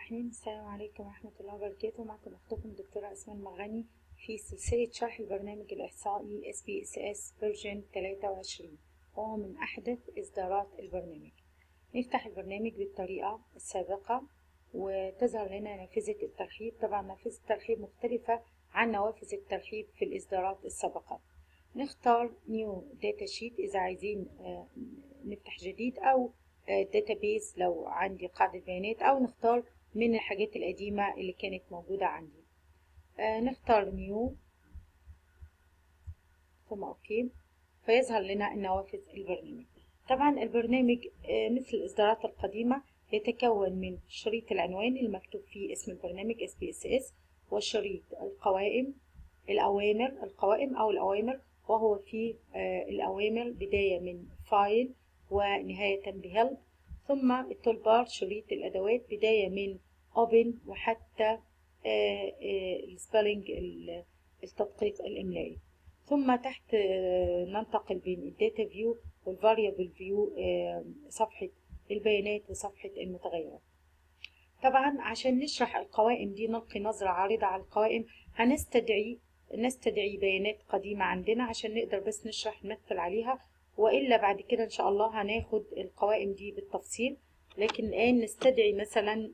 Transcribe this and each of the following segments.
الرحيم السلام عليكم ورحمة الله وبركاته معكم أختكم دكتورة أسماء المغني في سلسلة شرح البرنامج الإحصائي SPSS فيرجن 23 وهو من أحدث إصدارات البرنامج نفتح البرنامج بالطريقة السابقة وتظهر لنا نافذة الترحيب طبعا نافذة الترحيب مختلفة عن نوافذ الترحيب في الإصدارات السابقة نختار نيو داتا شيت إذا عايزين نفتح جديد أو داتابيز لو عندي قاعدة بيانات أو نختار من الحاجات القديمة اللي كانت موجودة عندي آه نختار نيو ثم اوكي فيظهر لنا النوافذ البرنامج طبعا البرنامج آه مثل الاصدارات القديمة يتكون من شريط العنوان المكتوب فيه اسم البرنامج SPSS وشريط القوائم الأوامر القوائم أو الأوامر وهو فيه آه الأوامر بداية من فايل ونهاية بهيلب ثم التولبار شريط الأدوات بداية من open وحتى السبيلنج التدقيق الإملائي ثم تحت ننتقل بين الداتا فيو والفاريبل فيو صفحة البيانات وصفحة المتغيرات طبعا عشان نشرح القوائم دي نلقي نظرة عارضة على القوائم هنستدعي نستدعي بيانات قديمة عندنا عشان نقدر بس نشرح نمثل عليها وإلا بعد كده إن شاء الله هناخد القوائم دي بالتفصيل لكن الآن نستدعي مثلا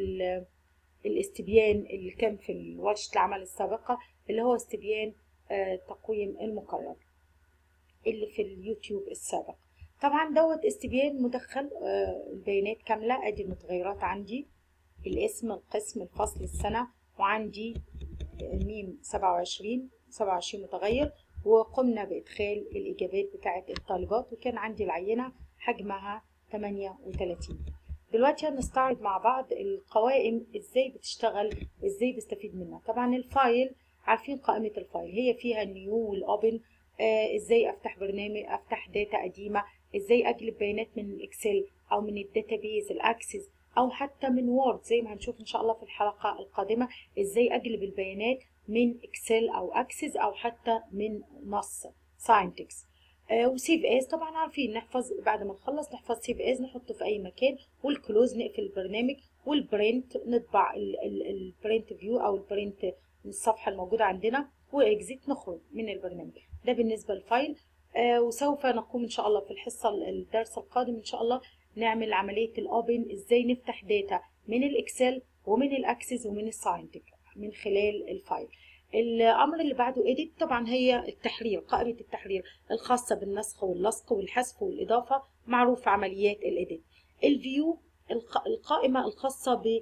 الاستبيان اللي كان في ورشة العمل السابقة اللي هو استبيان تقويم المقرر اللي في اليوتيوب السابق طبعا دوت استبيان مدخل البيانات كاملة ادي المتغيرات عندي الاسم القسم الفصل السنة وعندي ميم سبعة وعشرين سبعة وعشرين متغير وقمنا بإدخال الإجابات بتاعة الطالبات وكان عندي العينة حجمها 38 دلوقتي هنستعرض مع بعض القوائم ازاي بتشتغل ازاي بستفيد منها طبعا الفايل عارفين قائمة الفايل هي فيها النيو والاوبن آه ازاي افتح برنامج افتح داتا قديمة ازاي اجلب بيانات من الاكسل او من الداتابيز الاكسس او حتى من وورد زي ما هنشوف ان شاء الله في الحلقة القادمة ازاي اجلب البيانات من اكسل او اكسس او حتى من نص ساينتكس آه وسيف اس طبعا عارفين نحفظ بعد ما نخلص نحفظ سيف اس نحطه في اي مكان والكلوز نقفل البرنامج والبرنت نطبع البرنت فيو او البرنت الصفحه الموجوده عندنا واكزيت نخرج من البرنامج ده بالنسبه للفايل آه وسوف نقوم ان شاء الله في الحصه الدرس القادم ان شاء الله نعمل عمليه الاوبن ازاي نفتح داتا من الاكسل ومن الاكسس ومن الساينتك من خلال الفايل الامر اللي بعده edit طبعا هي التحرير قائمه التحرير الخاصه بالنسخ واللصق والحذف والاضافه معروف عمليات الاديت الفيو القائمه الخاصه ب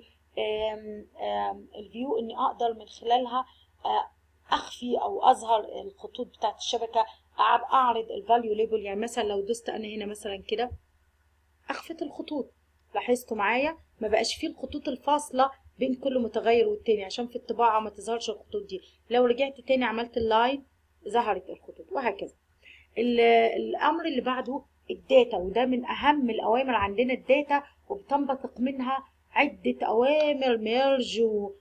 الفيو اني اقدر من خلالها اخفي او اظهر الخطوط بتاعت الشبكه اعرض الفاليو ليبل يعني مثلا لو دوست انا هنا مثلا كده اخفت الخطوط لاحظتوا معايا ما بقاش فيه الخطوط الفاصله بين كل متغير والتاني عشان في الطباعة ما تظهرش الخطوط دي لو رجعت تاني عملت اللاين ظهرت الخطوط وهكذا الأمر اللي بعده الداتا وده من أهم الأوامر عندنا الداتا وبتنبثق منها عدة أوامر ميرج و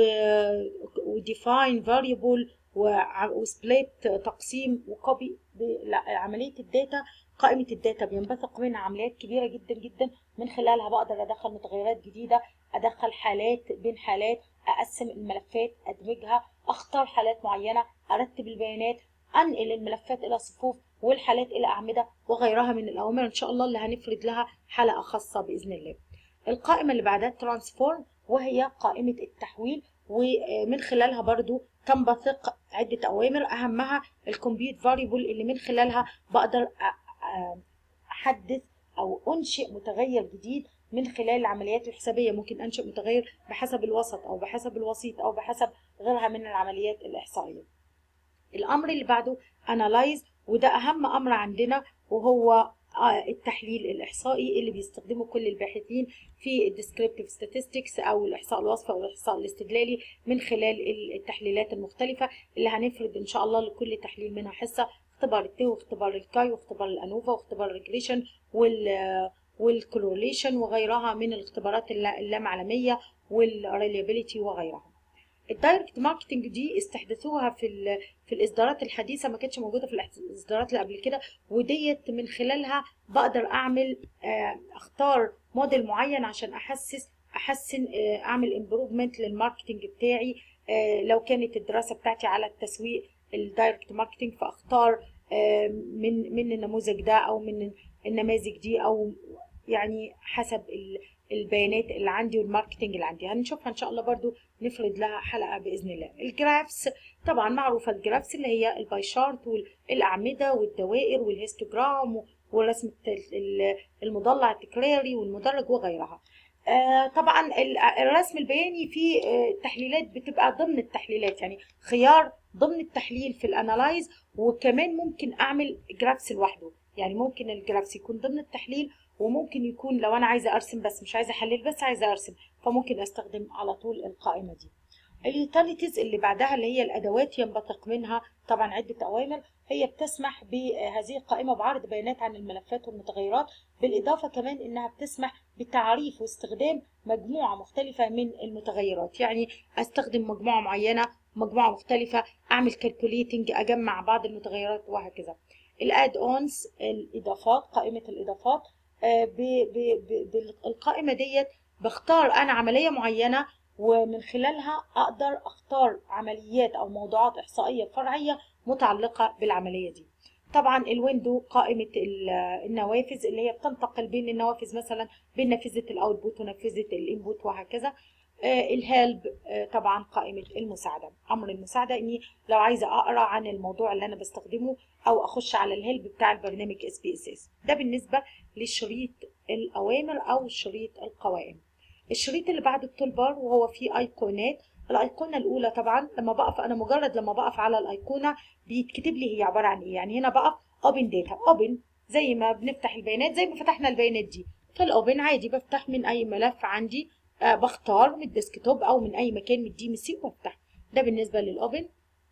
وديفاين فاريبل وسبليت تقسيم وكوبي عملية الداتا قائمة الداتا بينبثق منها عمليات كبيرة جدا جدا من خلالها بقدر أدخل متغيرات جديدة أدخل حالات بين حالات أقسم الملفات أدمجها أختار حالات معينة أرتب البيانات أنقل الملفات إلى صفوف والحالات إلى أعمدة وغيرها من الأوامر إن شاء الله اللي هنفرد لها حلقة خاصة بإذن الله القائمة اللي بعدها ترانسفورم وهي قائمة التحويل ومن خلالها برضو تنبثق عدة أوامر أهمها الكمبيوت فاريبل اللي من خلالها بقدر أحدث أو أنشئ متغير جديد من خلال العمليات الحسابية ممكن أنشئ متغير بحسب الوسط أو بحسب الوسيط أو بحسب غيرها من العمليات الإحصائية الأمر اللي بعده Analyze وده أهم أمر عندنا وهو التحليل الإحصائي اللي بيستخدمه كل الباحثين في الديسكريبتيف statistics أو الإحصاء الوصفي أو الإحصاء الاستدلالي من خلال التحليلات المختلفة اللي هنفرد إن شاء الله لكل تحليل منها حصة اختبار التي واختبار الكاي واختبار الأنوفا واختبار الريجريشن وال والكوروليشن وغيرها من الاختبارات اللامعلمية والريليابيليتي وغيرها الدايركت ماركتنج دي استحدثوها في في الاصدارات الحديثه ما كانتش موجوده في الاصدارات اللي قبل كده وديت من خلالها بقدر اعمل اختار موديل معين عشان احسس احسن آه، اعمل امبروفمنت للماركتنج بتاعي آه، لو كانت الدراسه بتاعتي على التسويق الدايركت ماركتنج فاختار آه، من من النموذج ده او من النماذج دي او يعني حسب ال- البيانات اللي عندي والماركتنج اللي عندي هنشوفها ان شاء الله برضو نفرد لها حلقه باذن الله الجرافس طبعا معروفه الجرافس اللي هي الباي شارت والاعمده والدوائر والهيستوجرام ورسم الت- ال- المضلع التكراري والمدرج وغيرها آه، طبعا ال- الرسم البياني فيه آه، تحليلات بتبقى ضمن التحليلات يعني خيار ضمن التحليل في الانالايز وكمان ممكن اعمل جرافس لوحده يعني ممكن الجرافس يكون ضمن التحليل وممكن يكون لو انا عايزه ارسم بس مش عايزه احلل بس عايزه ارسم فممكن استخدم على طول القائمه دي اليوتيليتيز اللي بعدها اللي هي الادوات ينبثق منها طبعا عده اوامر هي بتسمح بهذه القائمه بعرض بيانات عن الملفات والمتغيرات بالاضافه كمان انها بتسمح بتعريف واستخدام مجموعه مختلفه من المتغيرات يعني استخدم مجموعه معينه مجموعه مختلفه اعمل كالكوليتنج اجمع بعض المتغيرات وهكذا الاد اونز الاضافات قائمه الاضافات آه، ب- ب- ب- بالقائمه ديت بختار انا عمليه معينه ومن خلالها اقدر اختار عمليات او موضوعات احصائيه فرعيه متعلقه بالعمليه دي طبعا الويندو قائمه ال- النوافذ اللي هي بتنتقل بين النوافذ مثلا بين نافذه الاوتبوت ونافذه الانبوت وهكذا آه، الهيلب آه، طبعا قائمه المساعده امر المساعده اني لو عايزه اقرا عن الموضوع اللي انا بستخدمه او اخش على الهيلب بتاع البرنامج اس بي اس اس ده بالنسبه لشريط الاوامر او شريط القوائم الشريط اللي بعد التول بار وهو فيه ايقونات الايقونه الاولى طبعا لما بقف انا مجرد لما بقف على الايقونه بيتكتب لي هي عباره عن ايه يعني هنا بقف اوبن داتا اوبن زي ما بنفتح البيانات زي ما فتحنا البيانات دي فالاوبن عادي بفتح من اي ملف عندي آه بختار من الديسكتوب او من اي مكان من الدي ام سي وبفتح ده بالنسبه للاوبن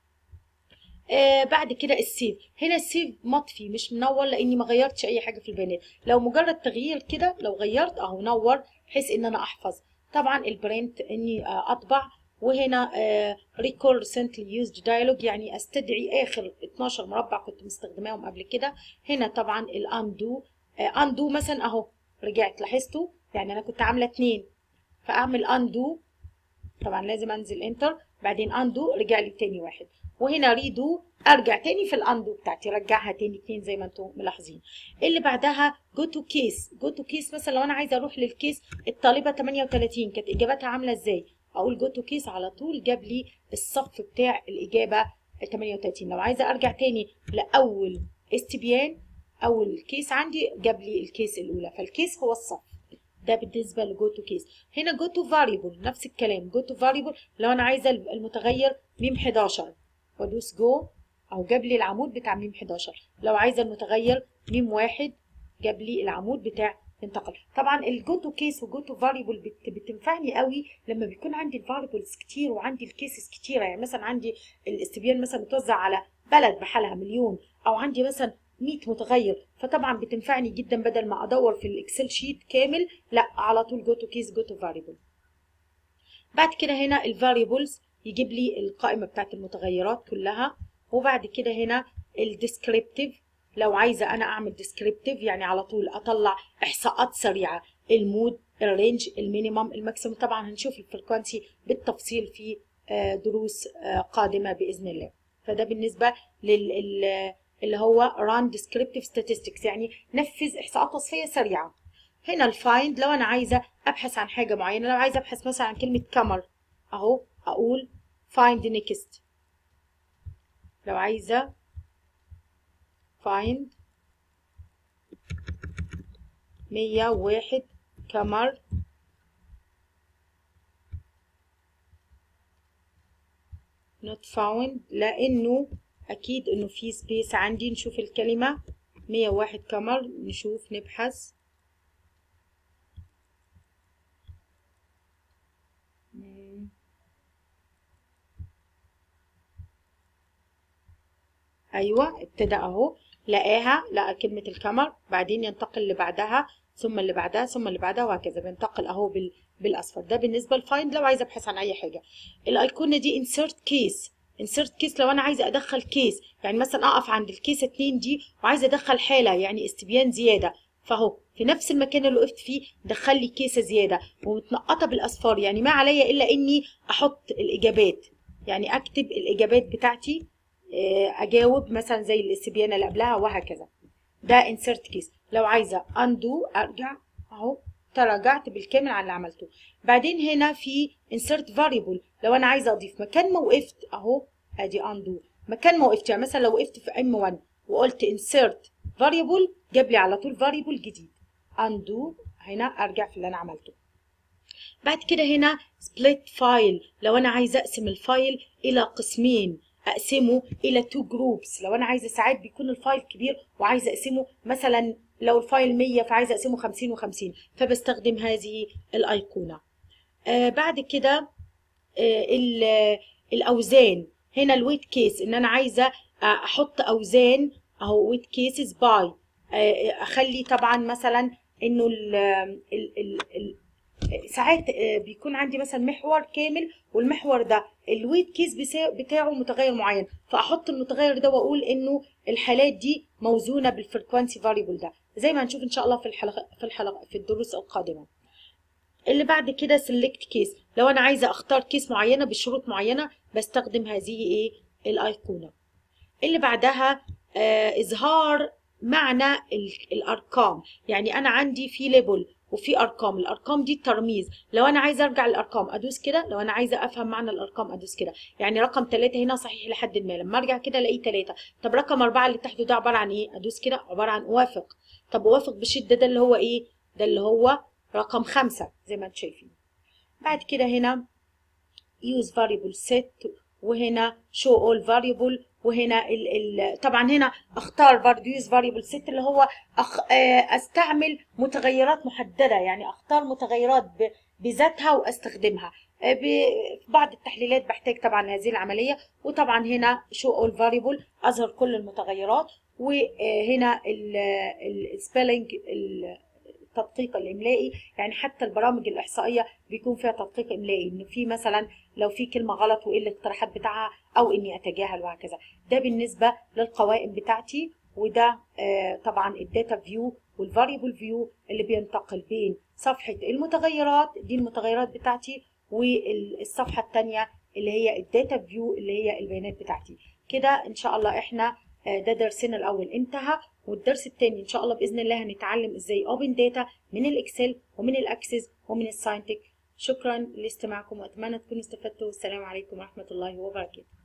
آه بعد كده السيف هنا السيف مطفي مش منور لاني ما غيرتش اي حاجه في البيانات لو مجرد تغيير كده لو غيرت اهو نور بحيث ان انا احفظ طبعا البرنت اني آه اطبع وهنا ريكول ريسنتلي يوزد دايلوج يعني استدعي اخر 12 مربع كنت مستخدماهم قبل كده هنا طبعا الاندو اندو مثلا اهو رجعت لاحظتوا يعني انا كنت عامله اتنين فاعمل اندو طبعا لازم انزل انتر بعدين اندو رجع لي تاني واحد وهنا ريدو ارجع تاني في الاندو بتاعتي رجعها تاني اتنين زي ما انتم ملاحظين اللي بعدها جو تو كيس جو تو كيس مثلا لو انا عايزه اروح للكيس الطالبه 38 كانت اجابتها عامله ازاي اقول جو تو كيس على طول جاب لي الصف بتاع الاجابه 38 لو عايزه ارجع تاني لاول استبيان اول كيس عندي جاب لي الكيس الاولى فالكيس هو الصف ده بالنسبه لجو تو كيس هنا جو تو فاريبل نفس الكلام جو تو فاريبل لو انا عايزه المتغير ميم 11 وادوس جو او جاب لي العمود بتاع ميم 11 لو عايزه المتغير ميم واحد جاب لي العمود بتاع انتقل طبعا الجو تو كيس وجو تو فاريبل بتنفعني قوي لما بيكون عندي الفاريبلز كتير وعندي الكيسز كتيره يعني مثلا عندي الاستبيان مثلا متوزع على بلد بحالها مليون او عندي مثلا 100 متغير فطبعا بتنفعني جدا بدل ما ادور في الاكسل شيت كامل لا على طول جو تو كيس جو تو فاريبل بعد كده هنا الفاريبلز يجيب لي القائمه بتاعت المتغيرات كلها وبعد كده هنا الديسكريبتيف لو عايزه انا اعمل ديسكريبتيف يعني على طول اطلع احصاءات سريعه المود الرينج المينيمم الماكسيمم طبعا هنشوف الفريكوانسي بالتفصيل في دروس قادمه باذن الله فده بالنسبه لل اللي هو run descriptive statistics يعني نفذ احصاءات وصفيه سريعه هنا الفايند لو انا عايزه ابحث عن حاجه معينه لو عايزه ابحث مثلا عن كلمه كمر اهو اقول find next لو عايزه find 101 كمر not found لانه اكيد انه في سبيس عندي نشوف الكلمة 101 كمر نشوف نبحث ايوه ابتدى اهو لقاها لقى كلمة الكمر بعدين ينتقل اللي بعدها ثم اللي بعدها ثم اللي بعدها وهكذا بينتقل اهو بال... بالاصفر ده بالنسبة للفايند لو عايزة ابحث عن اي حاجة الايقونة دي insert case insert كيس لو انا عايزه ادخل كيس يعني مثلا اقف عند الكيس 2 دي وعايزه ادخل حاله يعني استبيان زياده فاهو في نفس المكان اللي وقفت فيه دخل لي كيسه زياده ومتنقطه بالاصفار يعني ما عليا الا اني احط الاجابات يعني اكتب الاجابات بتاعتي آه، اجاوب مثلا زي الاستبيانه اللي قبلها وهكذا ده insert case لو عايزه undo ارجع اهو تراجعت بالكامل عن اللي عملته بعدين هنا في insert variable لو انا عايزه اضيف مكان ما وقفت اهو ادي undo مكان ما وقفت يعني مثلا لو وقفت في m1 وقلت insert variable جاب لي على طول variable جديد undo هنا ارجع في اللي انا عملته بعد كده هنا split file لو انا عايزه اقسم الفايل الى قسمين اقسمه الى تو جروبس لو انا عايزه ساعات بيكون الفايل كبير وعايزه اقسمه مثلا لو الفايل 100 فعايزه اقسمه 50 و50 فبستخدم هذه الايقونه آه بعد كده آه الاوزان هنا الويت كيس ان انا عايزه احط اوزان اهو ويت كيسز باي اخلي طبعا مثلا انه ال ال ال ال ساعات بيكون عندي مثلا محور كامل والمحور ده الويت كيس بتاعه متغير معين فاحط المتغير ده واقول انه الحالات دي موزونه بالفريكوانسي فاريبل ده زي ما هنشوف ان شاء الله في الحلقه في الحلقه في الدروس القادمه اللي بعد كده سيلكت كيس لو انا عايزه اختار كيس معينه بشروط معينه بستخدم هذه ايه الايقونه اللي بعدها آه اظهار معنى الارقام يعني انا عندي في ليبل وفي ارقام الارقام دي الترميز لو انا عايزه ارجع للارقام ادوس كده لو انا عايزه افهم معنى الارقام ادوس كده يعني رقم 3 هنا صحيح لحد ما لما ارجع كده الاقيه 3 طب رقم 4 اللي تحته ده عباره عن ايه ادوس كده عباره عن اوافق طب اوافق بشده ده اللي هو ايه ده اللي هو رقم 5 زي ما انتم شايفين بعد كده هنا use variable set وهنا show all variable وهنا ال ال طبعا هنا اختار برضه يوز فاريبل ست اللي هو أخ استعمل متغيرات محدده يعني اختار متغيرات بذاتها واستخدمها في بعض التحليلات بحتاج طبعا هذه العمليه وطبعا هنا شو اول فاريبل اظهر كل المتغيرات وهنا السبيلنج التدقيق الاملائي يعني حتى البرامج الاحصائيه بيكون فيها تدقيق املائي ان في مثلا لو في كلمه غلط وايه الاقتراحات بتاعها او اني اتجاهل وهكذا ده بالنسبه للقوائم بتاعتي وده آه طبعا الداتا فيو والفاريبل فيو اللي بينتقل بين صفحه المتغيرات دي المتغيرات بتاعتي والصفحه الثانيه اللي هي الداتا فيو اللي هي البيانات بتاعتي كده ان شاء الله احنا ده درسنا الاول انتهى والدرس الثاني ان شاء الله باذن الله هنتعلم ازاي اوبن داتا من الاكسل ومن الاكسس ومن الساينتك شكرا لاستماعكم واتمنى تكونوا استفدتوا والسلام عليكم ورحمه الله وبركاته